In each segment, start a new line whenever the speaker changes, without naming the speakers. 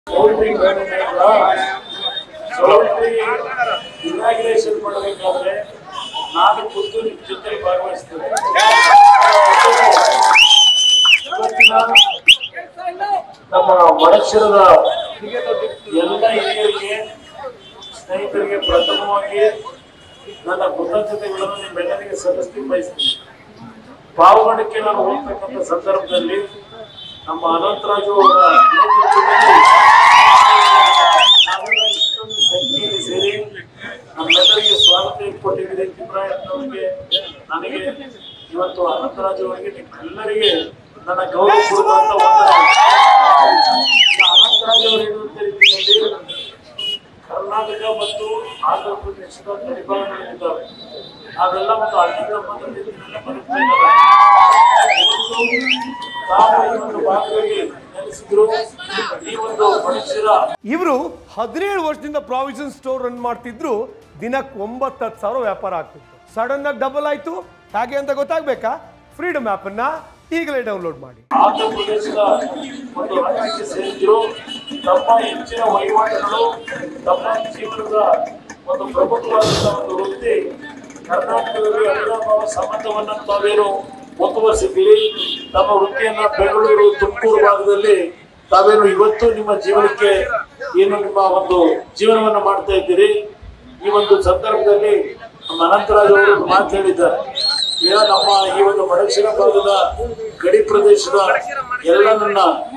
poultry poultry inauguration ಮಾಡಬೇಕಾದ್ರೆ ನಾನು ಖುದ್ದು ನಿಮ್ ಜೊತೆ ಭಾಗವಹಿಸ್ತೇನೆ ಇವತ್ತಿನ ನಮ್ಮ ಮಡಕ್ಷರದ ಎಲ್ಲ ಹಿರಿಯರಿಗೆ ಸ್ನೇಹಿತರಿಗೆ ಪ್ರಥಮವಾಗಿ ನನ್ನ ಕೃತಜ್ಞತೆಗಳನ್ನು ನಿಮ್ಮೆಲ್ಲರಿಗೆ ಸಲ್ಲಿಸ್ಲಿಕ್ಕೆ ಬಯಸ್ತೀನಿ ಪಾವಗಡಕ್ಕೆ ನಾನು ಹೋಗ್ತಕ್ಕಂಥ ಸಂದರ್ಭದಲ್ಲಿ ನಮ್ಮ ಅನಂತರಾಜು ಅವರ ನೇತೃತ್ವದಲ್ಲಿ ನಾವೆಲ್ಲ ಇಷ್ಟೊಂದು ಸಂಖ್ಯೆಯಲ್ಲಿ ಸೇರಿ ನಮ್ಮೆಲ್ಲರಿಗೆ ಸ್ವಾಗತ ಕೊಟ್ಟಿದ್ದೀರಿ ತಿಮ್ಮರಾಯಪ್ಪನವರಿಗೆ ನನಗೆ ಇವತ್ತು ಅನಂತರಾಜು ಅವರಿಗೆ ನಿಮ್ಮೆಲ್ಲರಿಗೆ ನನ್ನ ಗೌರವ ಕೊಡುವಂತ ವಂದನೆ ಅನಂತರಾಜು ಅವರು ಹೇಳುವಂತ ರೀತಿಯಲ್ಲಿ ಕರ್ನಾಟಕ ಮತ್ತು ಆಂಧ್ರ ಪ್ರದೇಶದ ಗಡಿಭಾಗಗಳಿದ್ದಾವೆ ನಾವೆಲ್ಲ ಒಂದು ಹಳ್ಳಿ ಗ್ರಾಮದಲ್ಲಿ ಬದುಕ್ತಾ ಇದ್ದಾರೆ ಇವತ್ತು ತಾವು ಈ ಒಂದು ಭಾಗದಲ್ಲಿ ನೆಲೆಸಿದ್ರು ಈ ಒಂದು ಮನುಷ್ಯರ
ಇವರು ಹದಿನೇಳು ವರ್ಷದಿಂದ ಪ್ರಾವಿಷನ್ ಸ್ಟೋರ್ ರನ್ ಮಾಡ್ತಿದ್ರು ದಿನಕ್ಕೆ ಒಂಬತ್ತು ಹತ್ತು ಸಾವಿರ ವ್ಯಾಪಾರ ಆಗ್ತಿತ್ತು ಸಡನ್ ಆಗಿ ಡಬಲ್ ಆಯ್ತು ಹೇಗೆ ಅಂತ ಗೊತ್ತಾಗ್ಬೇಕಾ ಫ್ರೀಡಮ್ ಆ್ಯಪ್ ಅನ್ನ ಈಗಲೇ ಡೌನ್ಲೋಡ್ ಮಾಡಿ
ಆಂಧ್ರ ಪ್ರದೇಶದ ಒಂದು ರಾಜ್ಯಕ್ಕೆ ಸೇರಿದ್ರು ತಮ್ಮ ಹೆಚ್ಚಿನ ವಹಿವಾಟುಗಳು ತಮ್ಮ ಜೀವನದ ಒಂದು ಪ್ರಮುಖವಾದಂತಹ ಒಂದು ವೃತ್ತಿ ಕರ್ನಾಟಕದಲ್ಲಿ ಅವಿನಾಭಾವ ಸಂಬಂಧವನ್ನು ತಾವೇನು ಮುಂದುವರಿಸಿದ್ದೀರಿ ತಮ್ಮ ವೃತ್ತಿಯನ್ನ ಬೆಂಗಳೂರು ತುಮಕೂರು ಭಾಗದಲ್ಲಿ ತಾವೇನು ಇವತ್ತು ನಿಮ್ಮ ಜೀವನಕ್ಕೆ ಏನು ನಿಮ್ಮ ಒಂದು ಜೀವನವನ್ನ ಮಾಡ್ತಾ ಇದ್ದೀರಿ ಈ ಒಂದು ಸಂದರ್ಭದಲ್ಲಿ ನಮ್ಮ ಅನಂತರಾಜ್ ಅವರು ಒಂದು ಮಾತು ಹೇಳಿದ್ದಾರೆ ಈಗ ನಮ್ಮ ಈ ಒಂದು ಮಡಕ್ಷಿರ ಭಾಗದ ಗಡಿ ಪ್ರದೇಶದ ಎಲ್ಲ ನನ್ನ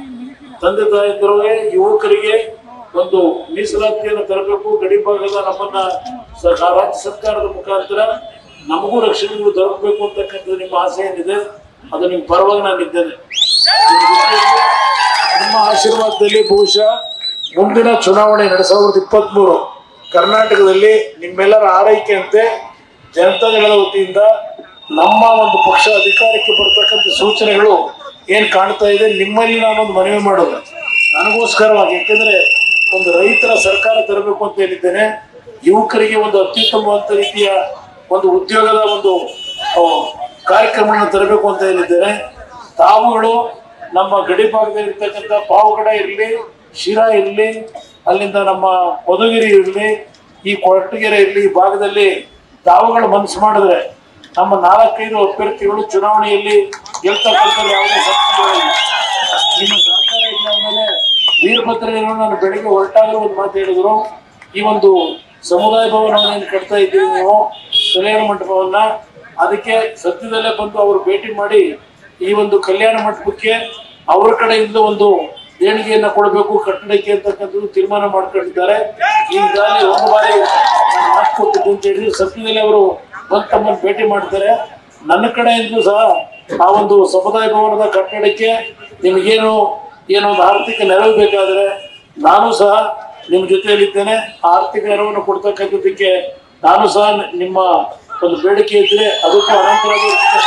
ತಂದೆ ತಾಯಂದಿರಿಗೆ ಯುವಕರಿಗೆ ಒಂದು ಮೀಸಲಾತಿಯನ್ನು ತರಬೇಕು ಗಡಿ ಭಾಗದ ನಮ್ಮನ್ನ ಸ- ರಾಜ್ಯ ಸರ್ಕಾರದ ಮುಖಾಂತರ ನಮಗೂ ರಕ್ಷಣೆ ದೊರಕಬೇಕು ಅಂತಕ್ಕಂಥದ್ದು ನಿಮ್ಮ ಆಸೆ ಏನಿದೆ ಅದು ನಿಮ್ಮ ಪರವಾಗಿ ನಾನು ಇದ್ದೇನೆ ನಿಮ್ಮ ಜೊತೆಯಲ್ಲಿ ನಿಮ್ಮ ಆಶೀರ್ವಾದದಲ್ಲಿ ಬಹುಶಃ ಮುಂದಿನ ಚುನಾವಣೆ ಎರಡ್ ಸಾವಿರದ ಇಪ್ಪತ್ತ್ ಮೂರು ಕರ್ನಾಟಕದಲ್ಲಿ ನಿಮ್ಮೆಲ್ಲರ ಆರೈಕೆಯಂತೆ ಜನತಾದಳದ ವತಿಯಿಂದ ನಮ್ಮ ಒಂದು ಪಕ್ಷ ಅಧಿಕಾರಕ್ಕೆ ಬರ್ತಕ್ಕಂಥ ಸೂಚನೆಗಳು ಏನ್ ಕಾಣ್ತಾ ಇದೆ ನಿಮ್ಮಲ್ಲಿ ನಾನೊಂದು ಮನವಿ ಮಾಡೋದು ನನಗೋಸ್ಕರವಾಗಿ ಯಾಕೆಂದ್ರೆ ಒಂದು ರೈತರ ಸರ್ಕಾರ ತರಬೇಕು ಅಂತ ಹೇಳಿದ್ದೇನೆ ಯುವಕರಿಗೆ ಒಂದು ಅತ್ಯುತ್ತಮವಾದ ರೀತಿಯ ಒಂದು ಉದ್ಯೋಗದ ಒಂದು ಆ, ಕಾರ್ಯಕ್ರಮವನ್ನು ತರಬೇಕು ಅಂತ ಹೇಳಿದ್ದೇನೆ ತಾವುಗಳು ನಮ್ಮ ಗಡಿ ಭಾಗದಲ್ಲಿ ಇರ್ತಕ್ಕಂಥ ಪಾವಗಡ ಇರಲಿ ಶಿರಾ ಇರಲಿ ಅಲ್ಲಿಂದ ನಮ್ಮ ಮಧುಗಿರಿ ಇರಲಿ ಈ ಕೊರಟಗೆರೆ ಇರಲಿ ಈ ಭಾಗದಲ್ಲಿ ತಾವುಗಳು ಮನಸ್ಸು ಮಾಡಿದ್ರೆ ನಮ್ಮ ನಾಲ್ಕೈದು ಅಭ್ಯರ್ಥಿಗಳು ಚುನಾವಣೆಯಲ್ಲಿ ಗೆಲ್ತಕ್ಕಂಥ ಯಾವುದೇ ಸಂಸ್ಥೆಗಳಿಲ್ಲ ನಿಮ್ಮ ಸಹಕಾರ ಇಲ್ಲ ಆಮೇಲೆ ವೀರಭದ್ರಯ್ಯನವರು ನಾನು ಬೆಳಿಗ್ಗೆ ಹೊರಟಾಗಲೂ ಒಂದು ಮಾತು ಹೇಳಿದ್ರು ಈ ಒಂದು ಸಮುದಾಯ ಭವನವನ್ನು ಕಟ್ತಾ ಇದ್ದೀವಿ ನೀವು ಕಲ್ಯಾಣ ಮಂಟಪವನ್ನ ಅದಕ್ಕೆ ಸದ್ಯದಲ್ಲೇ ಬಂದು ಅವರು ಭೇಟಿ ಮಾಡಿ ಈ ಒಂದು ಕಲ್ಯಾಣ ಮಂಟಪಕ್ಕೆ ಅವರ ಕಡೆಯಿಂದ ಒಂದು ದೇಣಿಗೆಯನ್ನ ಕೊಡಬೇಕು ಕಟ್ಟಡಕ್ಕೆ ಅಂತಕ್ಕಂಥದ್ದು ತೀರ್ಮಾನ ಮಾಡ್ಕೊಂಡಿದ್ದಾರೆ ಈಗಾಗಲೇ ಒಂದು ಬಾರಿ ನಾನು ಮಾತು ಕೊಟ್ಟಿದ್ದು ಅಂತ ಹೇಳಿದ್ರೆ ಸದ್ಯದಲ್ಲೇ ಅವರು ಬಂದು ತಮ್ಮನ್ನು ಭೇಟಿ ಮಾಡ್ತಾರೆ ನನ್ನ ಕಡೆಯಿಂದಲೂ ಸಹ ಆ ಒಂದು ಸಮುದಾಯ ಭವನದ ಕಟ್ಟಡಕ್ಕೆ ನಿಮಗೇನು ಏನೋ ಒಂದು ಆರ್ಥಿಕ ನೆರವು ಬೇಕಾದ್ರೆ ನಾನು ಸಹ ನಿಮ್ಮ ಜೊತೆಯಲ್ಲಿದ್ದೇನೆ ಆ ಆರ್ಥಿಕ ನೆರವನ್ನು ಕೊಡ್ತಕ್ಕಂಥದ್ದಕ್ಕೆ ನಾನು ಸಹ ನಿಮ್ಮ ಒಂದು ಬೇಡಿಕೆ ಇದ್ರೆ ಅದಕ್ಕೂ ಅನಂತರಾದ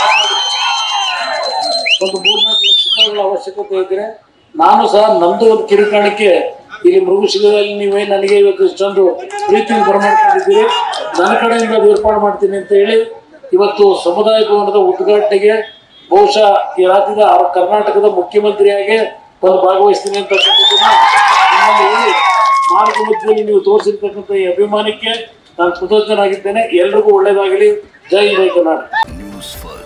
ಒಂದು ಮೂರ್ನಾಲ್ಕು ಲಕ್ಷ ರೂಪಾಯಿಗಳ ಅವಶ್ಯಕತೆ ಇದ್ರೆ ನಾನು ಸಹ ನಂದು ಒಂದು ಕಿರುಕಾಣಕ್ಕೆ ಇಲ್ಲಿ ಮೃಗಶಿಲದಲ್ಲಿ ನೀವೇ ನನಗೆ ಇವತ್ತು ಇಷ್ಟೊಂದು ಪ್ರೀತಿಯಿಂದ ಬರಮಾಡ್ಕೊಂಡಿದ್ದೀರಿ ನನ್ನ ಕಡೆಯಿಂದ ಅದು ಏರ್ಪಾಡು ಮಾಡ್ತೀನಿ ಅಂತ ಹೇಳಿ ಇವತ್ತು ಸಮುದಾಯ ಭವನದ ಉದ್ಘಾಟನೆಗೆ ಬಹುಶಃ ಈ ರಾಜ್ಯದ ಆ- ಕರ್ನಾಟಕದ ಮುಖ್ಯಮಂತ್ರಿಯಾಗಿ ಒಂದು ಭಾಗವಹಿಸ್ತೀನಿ ಅಂತ ನಿಮ್ಮಲ್ಲಿ ಹೇಳಿ ಮಾರ್ಗ ಮಧ್ಯದಲ್ಲಿ ನೀವು ತೋರಿಸಿರ್ತಕ್ಕಂಥ ಈ ಅಭಿಮಾನಕ್ಕೆ ನಾನು ಕೃತಜ್ಞನಾಗಿದ್ದೇನೆ ಎಲ್ರಿಗೂ ಒಳ್ಳೇದಾಗಲಿ ಜೈ ಜೈ ಕರ್ನಾಟಕ
ನ್ಯೂಸ್ ಫಸ್ಟ್